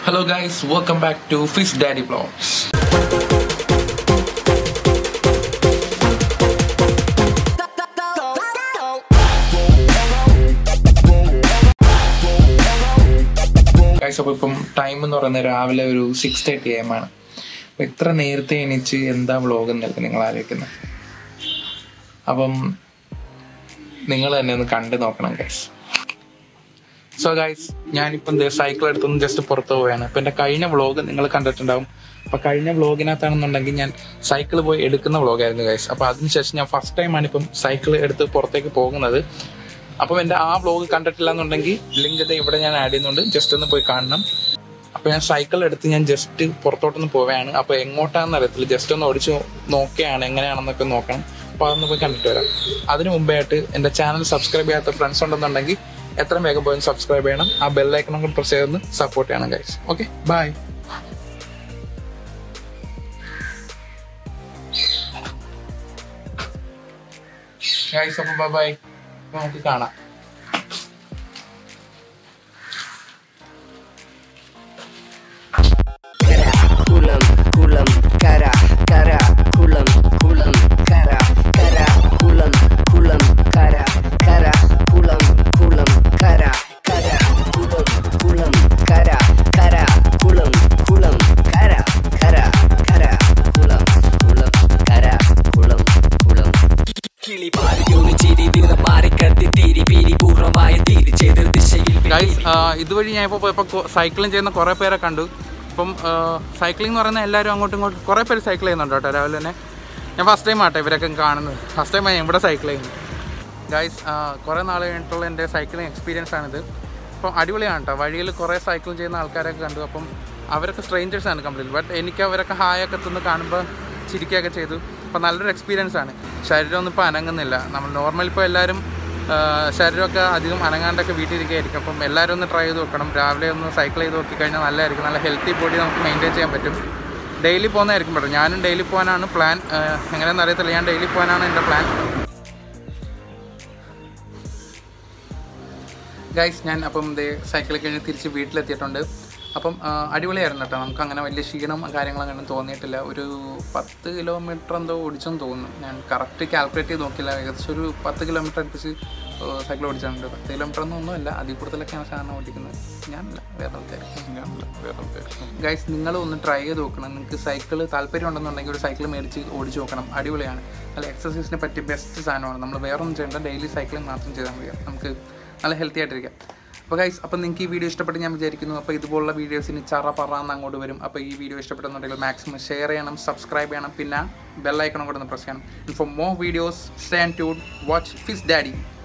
Hello guys, welcome back to Fish Daddy Vlogs. Guys അപ്പോൾ ഇപ്പം time എന്ന് പറയുന്നത് രാവിലെ ഒരു സിക്സ് തേർട്ടി എം ആണ് അപ്പോൾ ഇത്ര നേരത്തെ എണീച്ച് എന്താ വ്ളോഗ് എന്നൊക്കെ നിങ്ങൾ ആലോചിക്കുന്നത് അപ്പം നിങ്ങൾ തന്നെ ഒന്ന് കണ്ടു നോക്കണം ഗൈസ് സോ ഗൈസ് ഞാനിപ്പം സൈക്കിൾ എടുത്തൊന്ന് ജസ്റ്റ് പുറത്ത് പോവുകയാണ് അപ്പം എൻ്റെ കഴിഞ്ഞ വ്ളോഗ് നിങ്ങൾ കണ്ടിട്ടുണ്ടാവും അപ്പം കഴിഞ്ഞ വ്ളോഗിനകത്താണെന്നുണ്ടെങ്കിൽ ഞാൻ സൈക്കിൾ പോയി എടുക്കുന്ന വ്ളോഗായിരുന്നു ഗൈസ് അപ്പോൾ അതിനുശേഷം ഞാൻ ഫസ്റ്റ് ടൈമാണ് ഇപ്പം സൈക്കിൾ എടുത്ത് പുറത്തേക്ക് പോകുന്നത് അപ്പം എൻ്റെ ആ വ്ളോഗ് കണ്ടിട്ടില്ല എന്നുണ്ടെങ്കിൽ ലിങ്ക് ഇത് ഇവിടെ ഞാൻ ആഡ് ചെയ്യുന്നുണ്ട് ജസ്റ്റ് ഒന്ന് പോയി കാണണം അപ്പോൾ ഞാൻ സൈക്കിൾ എടുത്ത് ഞാൻ ജസ്റ്റ് പുറത്തോട്ടൊന്ന് പോവുകയാണ് അപ്പോൾ എങ്ങോട്ടാണെന്ന് അറിയത്തില്ല ജസ്റ്റ് ഒന്ന് ഓടിച്ച് നോക്കുകയാണ് എങ്ങനെയാണെന്നൊക്കെ നോക്കണം അപ്പോൾ അതൊന്ന് പോയി കണ്ടിട്ട് വരാം അതിന് മുമ്പേ ആയിട്ട് എൻ്റെ ചാനൽ സബ്സ്ക്രൈബ് ചെയ്യാത്ത ഫ്രണ്ട്സ് ഉണ്ടെന്നുണ്ടെങ്കിൽ എത്രയും വേഗം പോയി സബ്സ്ക്രൈബ് ചെയ്യണം ആ ബെല്ലൈക്കണം കൂടി പ്രസ് ചെയ്തൊന്ന് സപ്പോർട്ട് ചെയ്യണം ഗൈസ് ഓക്കെ ബൈ ഗൈസ് അപ്പോൾ ബൈ ബൈ നമുക്ക് കാണാം kulam kulam kara kara kulam kulam kara kara kulam kulam kara kara kulam kulam kara kara kulam kulam kara kara kulam kulam kara kara kara kulam kulam kara kulam kulam കിളി പാറിയൊരു ചിരി വിരുദ്ധ മാറിക്കത്തി തിരി പിരി പൂർണ്ണമായ തിരി ചെയ്ത ദിശയിൽ ഗൈസ് ഇതുവഴി ഞാൻ ഇപ്പോൾ പോയപ്പോൾ സൈക്ലിംഗ് ചെയ്യുന്ന കുറേ പേരെ കണ്ടു ഇപ്പം സൈക്ലിംഗ് എന്ന് പറയുന്ന എല്ലാവരും അങ്ങോട്ടും ഇങ്ങോട്ടും കുറേ പേര് സൈക്കിൾ ചെയ്യുന്നുണ്ട് കേട്ടോ രാവിലെ തന്നെ ഞാൻ ഫസ്റ്റ് ടൈം ആട്ടെ ഇവരൊക്കെ കാണുന്നത് ഫസ്റ്റ് ടൈം ഞാൻ ഇവിടെ സൈക്കിൾ ചെയ്യുന്നത് ഗൈസ് കുറേ നാൾ കഴിഞ്ഞിട്ടുള്ള എൻ്റെ സൈക്ലിംഗ് എക്സ്പീരിയൻസ് ആണിത് അപ്പം അടിപൊളിയാണ് കേട്ടോ വഴിയിൽ കുറേ സൈക്കിൾ ചെയ്യുന്ന ആൾക്കാരൊക്കെ കണ്ടു അപ്പം അവരൊക്കെ സ്ട്രേഞ്ചേഴ്സ് ആണ് കംപ്ലീറ്റ് ബട്ട് എനിക്ക് അവരൊക്കെ ഹായൊക്കെ തിന്ന് കാണുമ്പോൾ ചിരിക്കുകയൊക്കെ ചെയ്തു അപ്പം നല്ലൊരു എക്സ്പീരിയൻസ് ആണ് ശരീരമൊന്നും ഇപ്പോൾ അനങ്ങുന്നില്ല നമ്മൾ നോർമൽ ഇപ്പോൾ എല്ലാവരും ആ, ശരീരമൊക്കെ അധികം അനങ്ങാണ്ടൊക്കെ വീട്ടിലിരിക്കുകയായിരിക്കും അപ്പം എല്ലാവരും ഒന്ന് ട്രൈ ചെയ്ത് നോക്കണം രാവിലെ ഒന്ന് സൈക്കിൾ ചെയ്ത് നോക്കിക്കഴിഞ്ഞാൽ നല്ലതായിരിക്കും നല്ല ഹെൽത്തി ബോഡി നമുക്ക് മെയിൻറ്റെയിൻ ചെയ്യാൻ പറ്റും ഡെയിലി പോകുന്നതായിരിക്കും ബെറ്റർ ഞാനും ഡെയിലി പോകാനാണ് പ്ലാൻ എങ്ങനെയാണെന്ന് അറിയത്തില്ല ഞാൻ ഡെയിലി പോകാനാണ് എൻ്റെ പ്ലാൻ ഗൈസ് ഞാൻ അപ്പം ദേ സൈക്കിളിൽ കഴിഞ്ഞ് തിരിച്ച് വീട്ടിലെത്തിയിട്ടുണ്ട് അപ്പം ആ, അടിപൊളിയായിരുന്നു കേട്ടോ നമുക്ക് അങ്ങനെ വലിയ ക്ഷീണം കാര്യങ്ങളൊന്നും തോന്നിയിട്ടില്ല ഒരു പത്ത് കിലോമീറ്റർ എന്തോ ഓടിച്ചെന്ന് തോന്നുന്നു ഞാൻ കറക്റ്റ് കാൽക്കുലേറ്റ് ചെയ്ത് നോക്കില്ല ഏകദേശം ഒരു പത്ത് കിലോമീറ്റർ അടുപ്പിച്ച് സൈക്കിൾ ഓടിച്ചിട്ടുണ്ട് പത്ത് കിലോമീറ്റർ ഒന്നും ഒന്നുമല്ല അതിൽ കൂടുതലൊക്കെയാണ് സാധനം ഓടിക്കുന്നത് ഞാനല്ല വേറെ ആൾക്കാർ ഞാനല്ല വേറെ ആൾക്കാർ ഗൈസ് നിങ്ങൾ ഒന്ന് ട്രൈ ചെയ്ത് നോക്കണം നിങ്ങൾക്ക് സൈക്കിൾ താല്പര്യം ഉണ്ടെന്നുണ്ടെങ്കിൽ ഒരു സൈക്കിൾ മേടിച്ച് ഓടിച്ച് നോക്കണം അടിപൊളിയാണ് നല്ല എക്സസൈസിനെ പറ്റിയ ബെസ്റ്റ് സാധനമാണ് നമ്മൾ വേറെ ഒന്നും ചെയ്യേണ്ട ഡെയിലി സൈക്ലിംഗ് മാത്രം ചെയ്താൽ മതി നമുക്ക് നല്ല ഹെൽത്തി ആയിട്ടിരിക്കാം അപ്പോൾ ഗൈസ് അപ്പോൾ നിങ്ങൾക്ക് ഈ വീഡിയോ ഇഷ്ടപ്പെട്ട് ഞാൻ വിചാരിക്കുന്നു അപ്പോൾ ഇതുപോലുള്ള വീഡിയോസിന് ചറ പറന്ന് അങ്ങോട്ട് വരും അപ്പോൾ ഈ വീഡിയോ ഇഷ്ടപ്പെട്ടെന്നുണ്ടെങ്കിൽ മാക്സിമം ഷെയർ ചെയ്യണം സബ്സ്ക്രൈബ് ചെയ്യണം പിന്നെ ബെല്ലൈക്കണം കൂടെ ഒന്ന് പ്രസ് ചെയ്യണം for more videos stay and ട്യൂഡ് വാച്ച് ഫിസ് ഡാഡി